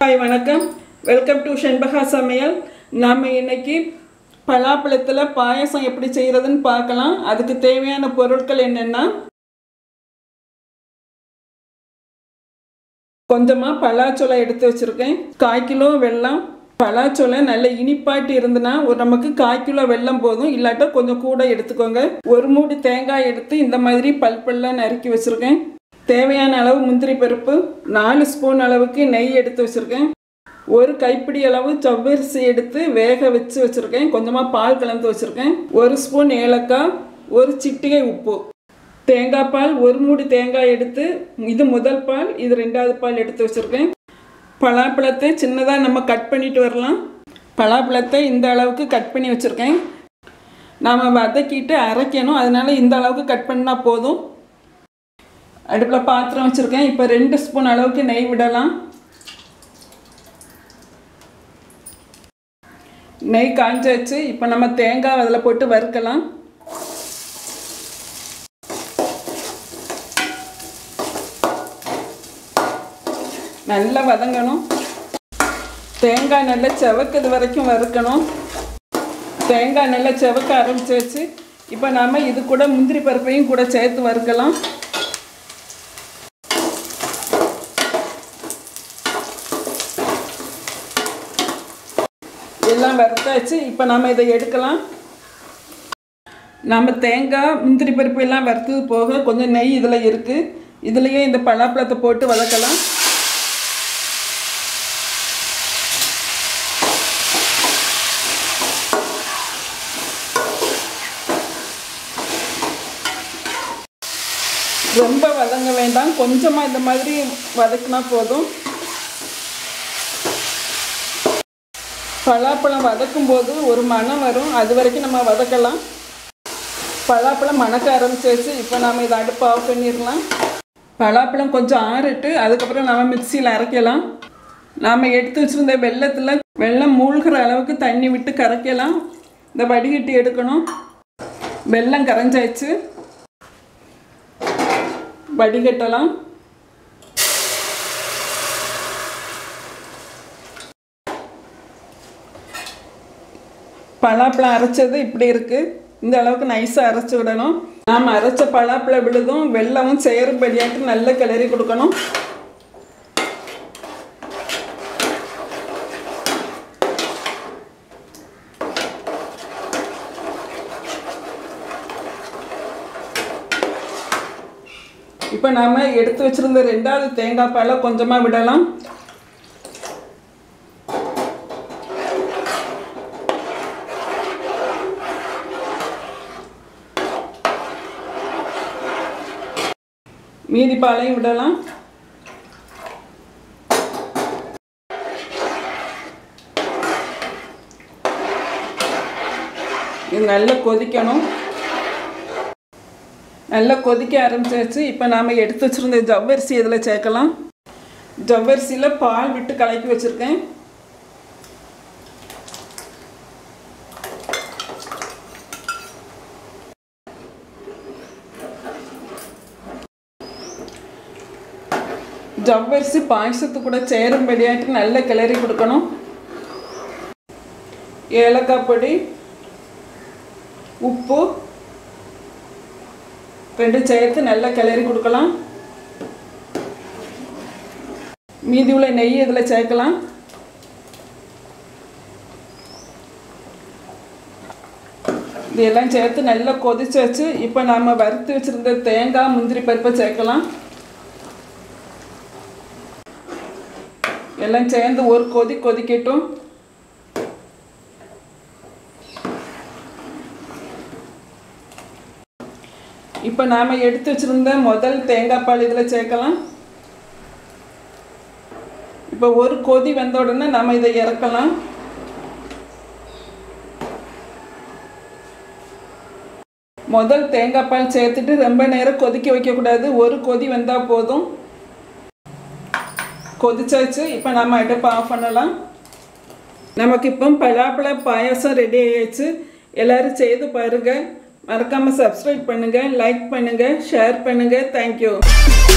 hi வணக்கம் welcome to ஷென்பகா சமையல் நாம் இன்னைக்கு பலாப்பழத்தில் பாயசம் எப்படி செய்கிறதுன்னு பார்க்கலாம் அதுக்கு தேவையான பொருட்கள் என்னென்னா கொஞ்சமாக பலாச்சோளம் எடுத்து வச்சுருக்கேன் கால் கிலோ வெல்லம் பலாச்சோளம் நல்ல இனிப்பாட்டி இருந்துன்னா ஒரு நமக்கு கால் கிலோ வெல்லம் போதும் இல்லாட்டா கொஞ்சம் கூட எடுத்துக்கோங்க ஒரு மூடி தேங்காய் எடுத்து இந்த மாதிரி பல்பெல்லாம் நறுக்கி வச்சுருக்கேன் தேவையான அளவு முந்திரி பருப்பு நாலு ஸ்பூன் அளவுக்கு நெய் எடுத்து வச்சுருக்கேன் ஒரு கைப்பிடி அளவு சவ்வரிசி எடுத்து வேக வச்சு வச்சுருக்கேன் கொஞ்சமாக பால் கலந்து வச்சுருக்கேன் ஒரு ஸ்பூன் ஏலக்காய் ஒரு சிட்டிகை உப்பு தேங்காய் பால் ஒரு மூடி தேங்காய் எடுத்து இது முதல் பால் இது ரெண்டாவது பால் எடுத்து வச்சுருக்கேன் பலாப்பழத்தை சின்னதாக நம்ம கட் பண்ணிட்டு வரலாம் பலாப்பழத்தை இந்த அளவுக்கு கட் பண்ணி வச்சுருக்கேன் நாம் வதக்கிட்டு அரைக்கணும் அதனால இந்த அளவுக்கு கட் பண்ணால் போதும் அடுப்பில் பாத்திரம் வச்சுருக்கேன் இப்போ ரெண்டு ஸ்பூன் அளவுக்கு நெய் விடலாம் நெய் காஞ்சாச்சு இப்போ நம்ம தேங்காய் அதில் போட்டு வறுக்கலாம் நல்லா வதங்கணும் தேங்காய் நல்லா செவக்குது வரைக்கும் வறுக்கணும் தேங்காய் நல்லா செவக்க ஆரம்பிச்சாச்சு இப்போ நாம் இது கூட முந்திரி பருப்பையும் கூட சேர்த்து வறுக்கலாம் எல்லாம் வறுத்தாச்சு இப்போ நாம் இதை எடுக்கலாம் நம்ம தேங்காய் முந்திரி பருப்பு எல்லாம் வறுத்தது போக கொஞ்சம் நெய் இதில் இருக்குது இதுலேயே இந்த பலாப்பழத்தை போட்டு வதக்கலாம் ரொம்ப வதங்க வேண்டாம் கொஞ்சமாக இந்த மாதிரி வதக்கினா போதும் பலாப்பழம் வதக்கும் போது ஒரு மணம் வரும் அது வரைக்கும் நம்ம வதக்கலாம் பலாப்பழம் மணக்க ஆரம்பிச்சிருச்சு இப்போ நாம் இதை அடுப்பு ஆஃப் பண்ணிடலாம் பலாப்பழம் கொஞ்சம் ஆறிட்டு அதுக்கப்புறம் நம்ம மிக்சியில் அரைக்கலாம் நாம் எடுத்து வச்சுருந்த வெள்ளத்தில் வெள்ளம் மூழ்கிற அளவுக்கு தண்ணி விட்டு கரைக்கலாம் இந்த வடிகட்டி எடுக்கணும் வெள்ளம் கரைஞ்சாச்சு வடிகட்டலாம் பலாப்பழம் அரைச்சது இப்படி இருக்குது இந்த அளவுக்கு நைஸாக அரைச்சி விடணும் நாம் அரைச்ச பலாப்பழம் விழுதும் வெள்ளமும் சேரும்படியாட்டு நல்ல கிளறி கொடுக்கணும் இப்போ நாம் எடுத்து வச்சுருந்த ரெண்டாவது தேங்காய் பாலை கொஞ்சமாக விடலாம் மீதி பாலையும் விடலாம் இது நல்லா கொதிக்கணும் நல்லா கொதிக்க ஆரம்பிச்சாச்சு இப்போ நாம் எடுத்து வச்சுருந்த ஜவ்வரிசி இதில் சேர்க்கலாம் ஜவ்வரிசியில் பால் விட்டு கலக்கி வச்சுருக்கேன் ஜவ்வரிசி பாயசத்து கூட சேரும்படியாட்டு நல்ல கிளறி கொடுக்கணும் ஏலக்காய் பொடி உப்பு ரெண்டு சேர்த்து நல்லா கிளறி கொடுக்கலாம் மீதி உள்ள நெய் இதில் சேர்க்கலாம் இதெல்லாம் சேர்த்து நல்லா கொதிச்சு வச்சு இப்போ நாம் வறுத்து வச்சுருந்த தேங்காய் முந்திரி பருப்பை சேர்க்கலாம் எல்லாம் சேர்ந்து ஒரு கொதி கொதிக்கட்டும் இப்போ நாம் எடுத்து வச்சுருந்த முதல் தேங்காய் பால் இதில் சேர்க்கலாம் இப்போ ஒரு கொதி வந்த உடனே நம்ம இதை இறக்கலாம் முதல் தேங்காய் பால் சேர்த்துட்டு ரொம்ப நேரம் கொதிக்க வைக்கக்கூடாது ஒரு கொதி வந்தால் போதும் கொதிச்சாச்சு இப்போ நம்ம அடுப்பை ஆஃப் பண்ணலாம் நமக்கு இப்போ பலாப்பழ பாயாசம் ரெடி ஆயாச்சு எல்லோரும் செய்து பாருங்கள் மறக்காமல் சப்ஸ்கிரைப் பண்ணுங்கள் லைக் பண்ணுங்கள் ஷேர் பண்ணுங்கள் தேங்க்யூ